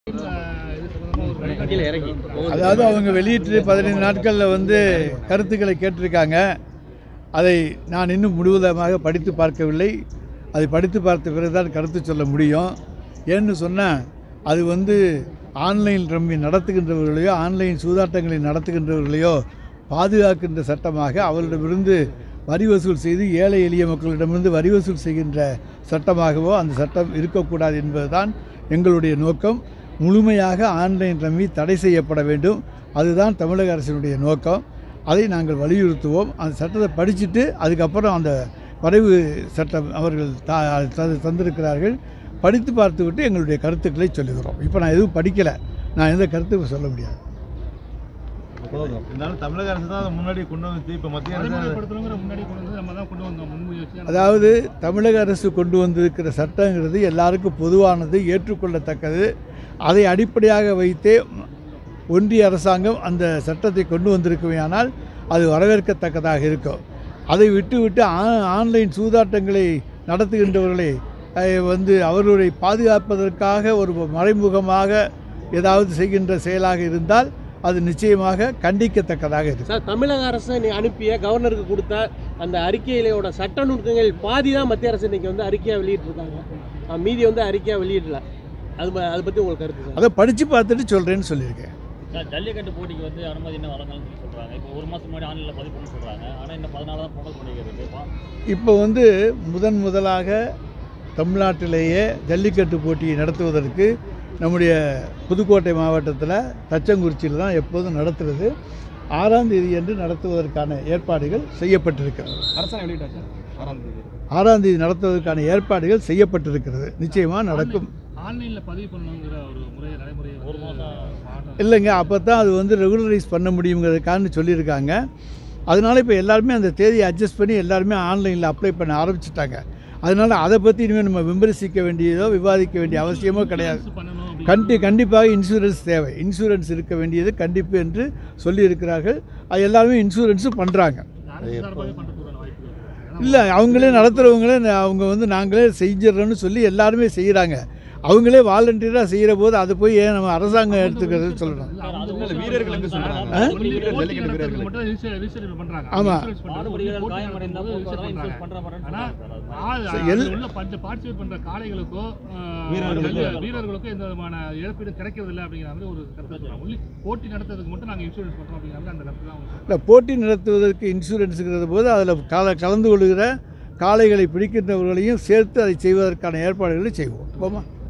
கீழே இறங்கி அதாவது அவங்க வெளியிட்டு பதினைந்து நாட்களில் வந்து கருத்துக்களை கேட்டிருக்காங்க அதை நான் இன்னும் முழுவதுமாக படித்து பார்க்கவில்லை அதை படித்து பார்த்த பிறகு தான் கருத்து சொல்ல முடியும் ஏன்னு சொன்னால் அது வந்து ஆன்லைன் ரம்மி நடத்துகின்றவர்களையோ ஆன்லைன் சூதாட்டங்களை நடத்துகின்றவர்களையோ பாதுகாக்கின்ற சட்டமாக அவர்களிடமிருந்து வரி வசூல் செய்து ஏழை எளிய மக்களிடமிருந்து வரி வசூல் செய்கின்ற சட்டமாகவோ அந்த சட்டம் இருக்கக்கூடாது என்பதுதான் எங்களுடைய நோக்கம் முழுமையாக ஆன்லைன் ரம்மி தடை செய்யப்பட வேண்டும் அதுதான் தமிழக அரசினுடைய நோக்கம் அதை நாங்கள் வலியுறுத்துவோம் அந்த சட்டத்தை படிச்சுட்டு அதுக்கப்புறம் அந்த வரைவு சட்டம் அவர்கள் தா த- தந்திருக்கிறார்கள் படித்து பார்த்துவிட்டு எங்களுடைய கருத்துக்களை சொல்லுகிறோம் இப்போ நான் எதுவும் படிக்கலை நான் எந்த கருத்துக்கும் சொல்ல முடியாது இருந்தாலும் தமிழக அரசு தான் அதை முன்னாடி கொண்டு வந்துச்சு இப்போ மத்திய அரசு நடைமுறைப்படுத்தணுங்கிற முன்னாடி கொண்டு வந்து நம்ம தான் கொண்டு வந்தோம் முன்முயற்சி அதாவது தமிழக அரசு கொண்டு வந்திருக்கிற சட்டங்கிறது எல்லாருக்கும் பொதுவானது ஏற்றுக்கொள்ளத்தக்கது அதை அடிப்படையாக வைத்தே ஒன்றிய அரசாங்கம் அந்த சட்டத்தை கொண்டு வந்திருக்குமேயானால் அது வரவேற்கத்தக்கதாக இருக்கும் அதை விட்டுவிட்டு ஆ- ஆன்லைன் சூதாட்டங்களை நடத்துகின்றவர்களை அஹ், வந்து அவர்களை பாதுகாப்பதற்காக ஒரு மறைமுகமாக ஏதாவது செய்கின்ற செயலாக இருந்தால் அது நிச்சயமாக கண்டிக்கத்தக்கதாக இருக்கும் சார் தமிழக அரசு நீ அனுப்பிய கவர்னருக்கு கொடுத்த அந்த அறிக்கையிலோட சட்ட நுணுக்கங்கள் பாதி தான் மத்திய அரசு இன்னைக்கு வந்து அறிக்கையாக வெளியிட்டிருக்காங்க அஹ் மீதி வந்து அறிக்கையாக வெளியிடல அது ம- அதை பற்றி உங்களுக்கு கருத்து சார் அதை படித்து பார்த்துட்டு சொல்கிறேன்னு சொல்லியிருக்கேன் சார் ஜல்லிக்கட்டு போட்டிக்கு வந்து அனுமதி இன்னும் வழங்கலன்னு சொல்லி சொல்றாங்க இப்போ ஒரு மாசம் முன்னாடி ஆன்லைனில் பதிவு பண்ண சொல்றாங்க ஆனால் இன்னும் பதினாலு தான் பொங்கல் பண்டிகை இருக்கு இப்போ இப்போ வந்து முதன் முதலாக தமிழ்நாட்டிலேயே ஜல்லிக்கட்டு போட்டியை நடத்துவதற்கு நம்முடைய புதுக்கோட்டை மாவட்டத்தில் தச்சங்குறிச்சியில் தான் எப்போதும் நடத்துறது ஆறாம் தேதி அன்று நடத்துவதற்கான ஏற்பாடுகள் செய்யப்பட்டிருக்கிறது அரசாங்கம் வெளியிட்டாச்சு ஆறாம் தேதி ஆறாம் தேதி நடத்துவதற்கான ஏற்பாடுகள் செய்யப்பட்டிருக்கிறது நிச்சயமாக நடக்கும் ஆன்லைனில் பதிவு பண்ணணுங்கிற ஒரு முறை நடைமுறை ஒரு மாதம் இல்லைங்க அப்போ தான் அது வந்து ரெகுலரைஸ் பண்ண முடியுங்கிறதுக்கான்னு சொல்லியிருக்காங்க அதனால இப்போ எல்லாருமே அந்த தேதியை அட்ஜஸ்ட் பண்ணி எல்லாருமே ஆன்லைனில் அப்ளை பண்ண ஆரம்பிச்சிட்டாங்க அதனால் அதை பற்றி இனிமேல் நம்ம விமர்சிக்க வேண்டியதோ விவாதிக்க வேண்டிய அவசியமோ கிடையாது பண்ணணும் அப்படி கண்டி கண்டிப்பாக இன்சூரன்ஸ் தேவை இன்சூரன்ஸ் இருக்க வேண்டியது கண்டிப்பு என்று சொல்லியிருக்கிறார்கள் அது எல்லாருமே இன்சூரன்ஸும் பண்ணுறாங்க அரசு சார்பாகவே பண்ணுறதுக்கான வாய்ப்பு இருக்கு இல்லை அவங்களே நடத்துகிறவங்களே அவங்க வந்து நாங்களே செஞ்சிடறோம்னு சொல்லி எல்லாருமே செய்கிறாங்க அவங்களே வாலண்டியராக செய்கிற போது அதை போய் ஏன் நம்ம அரசாங்கம் எடுத்துக்கிறது சொல்லணும் இல்ல, வீரர்கள் எங்க சொல்றாங்க ஆ? ஒன்லி வீரர் ஜல்லிக்கட்டு வீரர்கள் மட்டும் ரிஜிஸ்டர் ரிஜிஸ்டர் பண்றாங்க ஆமா. இன்சூரன்ஸ் பண்றாங்க. மாடுபிடிகள் போட்டி காயமடைந்தா நடத்தும்போது போக்குவரத்து ரிஜிஸ்டர் இன்சூரன்ஸ் பண்றாங்க. பண்ற மாதிரி ஆனா சொல்றாங்க. ஆள் சரி, அதுல எல்- உள்ள பஞ்ச பார்ட்டிசிபேட் பண்ற காளைகளுக்கோ ஆஹ், வீரர்களுக்கோ. வீரர்களுக்கோ வீரர்களுக்கோ எந்த விதமான இழப்பீடு கிடைக்கிறது இல்லை அப்படிங்கிற மாதிரி ஒரு கருத்து சொல்றாங்க ஒன்லி போட்டி நடத்துறதுக்கு மட்டும் நாங்க இன்சூரன்ஸ் பண்றோம் அப்படிங்கிற மாதிரி அந்த கருத்து தான் அவங்க இல்லை போட்டி நடத்துவதற்கு இன்சூரன்ஸுங்கிறது போது அதில் கல கலந்து கொள்கிற காளைகளை பிடிக்கின்றவர்களையும் சேர்த்து அதை செய்வதற்கான ஏற்பாடுகளை செய்வோம் போமா